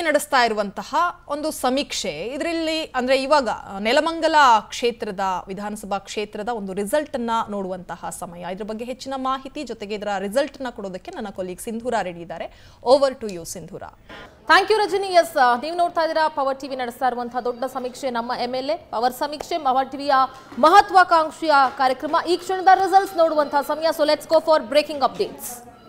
ನಡೆಸ್ತಾ ಇರುವಂತಹ ಒಂದು ಸಮೀಕ್ಷೆ ಇದರಲ್ಲಿ ಅಂದ್ರೆ ಇವಾಗ ನೆಲಮಂಗಲ ಕ್ಷೇತ್ರದ ವಿಧಾನಸಭಾ ಕ್ಷೇತ್ರದ ಒಂದು ರಿಸಲ್ಟ್ ಅನ್ನ ನೋಡುವಂತಹ ಸಮಯ ಇದ್ರ ಬಗ್ಗೆ ಹೆಚ್ಚಿನ ಮಾಹಿತಿ ಜೊತೆಗೆ ಇದರ ರಿಸಲ್ಟ್ ನ ಕೊಡೋದಕ್ಕೆ ನನ್ನ ಕೊಲೀಗ್ ಸಿಂಧೂರ ರೆಡಿ ಇದ್ದಾರೆ over to you Sindhura thank you Rajani yes ನೀವು ನೋಡ್ತಾ ಇದ್ದೀರಾ ಪವರ್ ಟಿವಿ ನಡೆಸ್ತಾ ಇರುವಂತಹ ದೊಡ್ಡ ಸಮೀಕ್ಷೆ ನಮ್ಮ ಎಂ ಎಲ್ ಎ ಪವರ್ ಸಮೀಕ್ಷೆ ಪವರ್ ಟಿವಿಯ ಮಹತ್ವಾಕಾಂಕ್ಷಿಯ ಕಾರ್ಯಕ್ರಮ ಈ ಕ್ಷಣದ ರಿಸಲ್ಟ್ಸ್ ನೋಡುವಂತಹ ಸಮಯ so let's go for breaking updates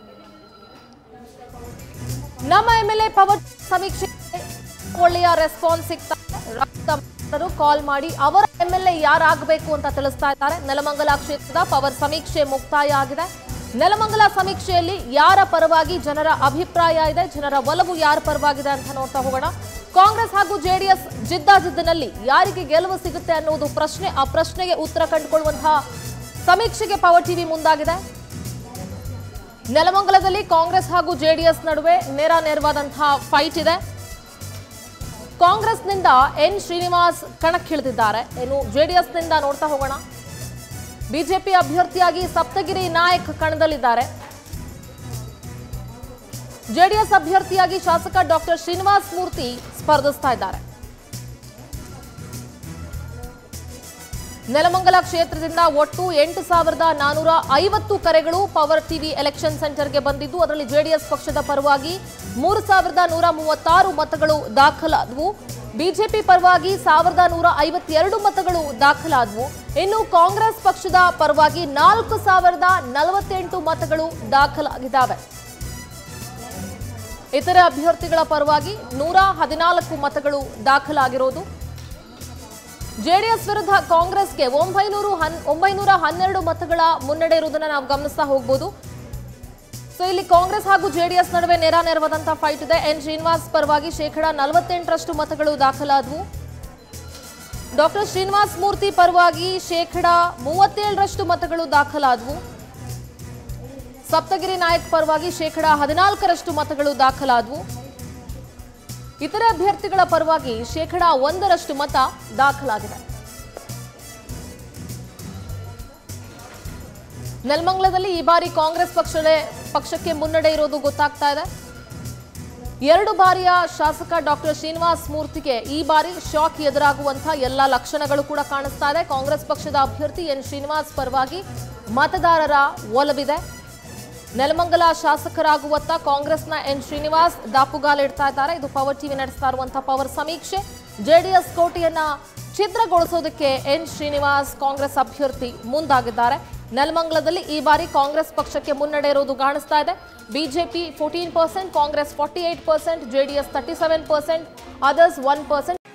ನಮ್ಮ ಎಂ ಎಲ್ ಎ ಪವರ್ ಸಮೀಕ್ಷೆ ಒಳ್ಳೆಯ ರೆಸ್ಪಾನ್ಸ್ ಸಿಗ್ತಾ ಇದೆ ರಕ್ತ ಭಕ್ತರು ಕಾಲ್ ಮಾಡಿ ಅವರ ಎಂ ಎಲ್ ಎ ಯಾರಾಗಬೇಕು ಅಂತ ತಿಳಿಸ್ತಾ ಇದ್ದಾರೆ ನೆಲಮಂಗಲ ಕ್ಷೇತ್ರದ ಪವರ್ ಸಮೀಕ್ಷೆ ಮುಕ್ತಾಯ ಆಗಿದೆ ನೆಲಮಂಗಲ ಸಮೀಕ್ಷೆಯಲ್ಲಿ ಯಾರ ಪರವಾಗಿ ಜನರ ಅಭಿಪ್ರಾಯ ಇದೆ ಜನರ ಒಲವು ಯಾರ ಪರವಾಗಿದೆ ಅಂತ ನೋಡ್ತಾ ಹೋಗೋಣ ಕಾಂಗ್ರೆಸ್ ಹಾಗೂ ಜೆಡಿಎಸ್ ಜಿದ್ದಾಜಿದ್ದಿನಲ್ಲಿ ಯಾರಿಗೆ ಗೆಲುವು ಸಿಗುತ್ತೆ ಅನ್ನೋದು ಪ್ರಶ್ನೆ ಆ ಪ್ರಶ್ನೆಗೆ ಉತ್ತರ ಕಂಡುಕೊಳ್ಳುವಂತಹ ಸಮೀಕ್ಷೆಗೆ ಪವರ್ ಟಿವಿ ಮುಂದಾಗಿದೆ ನೆಲಮಂಗಲದಲ್ಲಿ ಕಾಂಗ್ರೆಸ್ ಹಾಗೂ ಜೆಡಿಎಸ್ ನಡುವೆ ನೇರ ನೇರವಾದಂತಹ ಫೈಟ್ ಇದೆ ಕಾಂಗ್ರೆಸ್ನಿಂದ ಎನ್ ಶ್ರೀನಿವಾಸ್ ಕಣಕ್ಕಿಳಿದಿದ್ದಾರೆ ಇನ್ನು ಜೆಡಿಎಸ್ನಿಂದ ನೋಡ್ತಾ ಹೋಗೋಣ ಬಿಜೆಪಿ ಅಭ್ಯರ್ಥಿಯಾಗಿ ಸಪ್ತಗಿರಿ ನಾಯಕ್ ಕಣದಲ್ಲಿದ್ದಾರೆ ಜೆಡಿಎಸ್ ಅಭ್ಯರ್ಥಿಯಾಗಿ ಶಾಸಕ ಡಾಕ್ಟರ್ ಶ್ರೀನಿವಾಸ್ ಮೂರ್ತಿ ಸ್ಪರ್ಧಿಸ್ತಾ ಇದ್ದಾರೆ ನೆಲಮಂಗಲ ಕ್ಷೇತ್ರದಿಂದ ಒಟ್ಟು ಎಂಟು ಸಾವಿರದ ನಾನೂರ ಐವತ್ತು ಕರೆಗಳು ಪವರ್ ಟಿವಿ ಎಲೆಕ್ಷನ್ ಸೆಂಟರ್ಗೆ ಬಂದಿದ್ದು ಅದರಲ್ಲಿ ಜೆಡಿಎಸ್ ಪಕ್ಷದ ಪರವಾಗಿ ಮೂರು ಸಾವಿರದ ನೂರ ಮೂವತ್ತಾರು ಮತಗಳು ದಾಖಲಾದವು ಬಿಜೆಪಿ ಪರವಾಗಿ ಸಾವಿರದ ನೂರ ಐವತ್ತೆರಡು ಮತಗಳು ದಾಖಲಾದವು ಇನ್ನು ಕಾಂಗ್ರೆಸ್ ಪಕ್ಷದ ಪರವಾಗಿ ನಾಲ್ಕು ಸಾವಿರದ ನಲವತ್ತೆಂಟು ಮತಗಳು ದಾಖಲಾಗಿದ್ದಾವೆ ಇತರೆ ಅಭ್ಯರ್ಥಿಗಳ ಪರವಾಗಿ ನೂರ ಹದಿನಾಲ್ಕು ಮತಗಳು ದಾಖಲಾಗಿರೋದು ಜೆಡಿಎಸ್ ವಿರುದ್ಧ ಕಾಂಗ್ರೆಸ್ಗೆ ಒಂಬೈನೂರು ಹನ್ ಒಂಬೈನೂರ ಹನ್ನೆರಡು ಮತಗಳ ಮುನ್ನಡೆ ಇರುವುದನ್ನು ನಾವು ಗಮನಿಸ್ತಾ ಹೋಗ್ಬೋದು ಸೊ ಇಲ್ಲಿ ಕಾಂಗ್ರೆಸ್ ಹಾಗೂ ಜೆಡಿಎಸ್ ನಡುವೆ ನೇರ ನೇರವಾದಂತಹ ಫೈಟ್ ಇದೆ ಎನ್ ಶ್ರೀನಿವಾಸ್ ಪರವಾಗಿ ಶೇಕಡ ನಲವತ್ತೆಂಟರಷ್ಟು ಮತಗಳು ದಾಖಲಾದವು ಡಾಕ್ಟರ್ ಶ್ರೀನಿವಾಸ್ ಮೂರ್ತಿ ಪರವಾಗಿ ಶೇಕಡ ಮೂವತ್ತೇಳರಷ್ಟು ಮತಗಳು ದಾಖಲಾದವು ಸಪ್ತಗಿರಿ ನಾಯಕ್ ಪರವಾಗಿ ಶೇಕಡ ಹದಿನಾಲ್ಕರಷ್ಟು ಮತಗಳು ದಾಖಲಾದವು ಇತರ ಅಭ್ಯರ್ಥಿಗಳ ಪರವಾಗಿ ಶೇಕಡ ಒಂದರಷ್ಟು ಮತ ದಾಖಲಾಗಿದೆ ನೆಲಮಂಗಲದಲ್ಲಿ ಈ ಬಾರಿ ಕಾಂಗ್ರೆಸ್ ಪಕ್ಷದ ಪಕ್ಷಕ್ಕೆ ಮುನ್ನಡೆ ಇರೋದು ಗೊತ್ತಾಗ್ತಾ ಇದೆ ಎರಡು ಬಾರಿಯ ಶಾಸಕ ಡಾಕ್ಟರ್ ಶ್ರೀನಿವಾಸ್ ಮೂರ್ತಿಗೆ ಈ ಬಾರಿ ಶಾಕ್ ಎದುರಾಗುವಂತಹ ಎಲ್ಲ ಲಕ್ಷಣಗಳು ಕೂಡ ಕಾಣಿಸ್ತಾ ಇದೆ ಕಾಂಗ್ರೆಸ್ ಪಕ್ಷದ ಅಭ್ಯರ್ಥಿ ಎನ್ ಶ್ರೀನಿವಾಸ್ ಪರವಾಗಿ ಮತದಾರರ ಒಲವಿದೆ ನೆಲಮಂಗಲ ಶಾಸಕರಾಗುವತ್ತ ಕಾಂಗ್ರೆಸ್ನ ಎನ್ ಶ್ರೀನಿವಾಸ್ ದಾಪುಗಾಲಿಡ್ತಾ ಇದ್ದಾರೆ ಇದು ಪವರ್ ಟಿವಿ ನಡೆಸ್ತಾ ಇರುವಂತಹ ಪವರ್ ಸಮೀಕ್ಷೆ ಜೆಡಿಎಸ್ ಕೋಟೆಯನ್ನ ಛಿದ್ರಗೊಳಿಸೋದಕ್ಕೆ ಎನ್ ಶ್ರೀನಿವಾಸ್ ಕಾಂಗ್ರೆಸ್ ಅಭ್ಯರ್ಥಿ ಮುಂದಾಗಿದ್ದಾರೆ ನೆಲಮಂಗಲದಲ್ಲಿ ಈ ಬಾರಿ ಕಾಂಗ್ರೆಸ್ ಪಕ್ಷಕ್ಕೆ ಮುನ್ನಡೆ ಇರೋದು ಕಾಣಿಸ್ತಾ ಇದೆ BJP fourteen percent Congress forty eight percent JDS thirty seven percent others one percent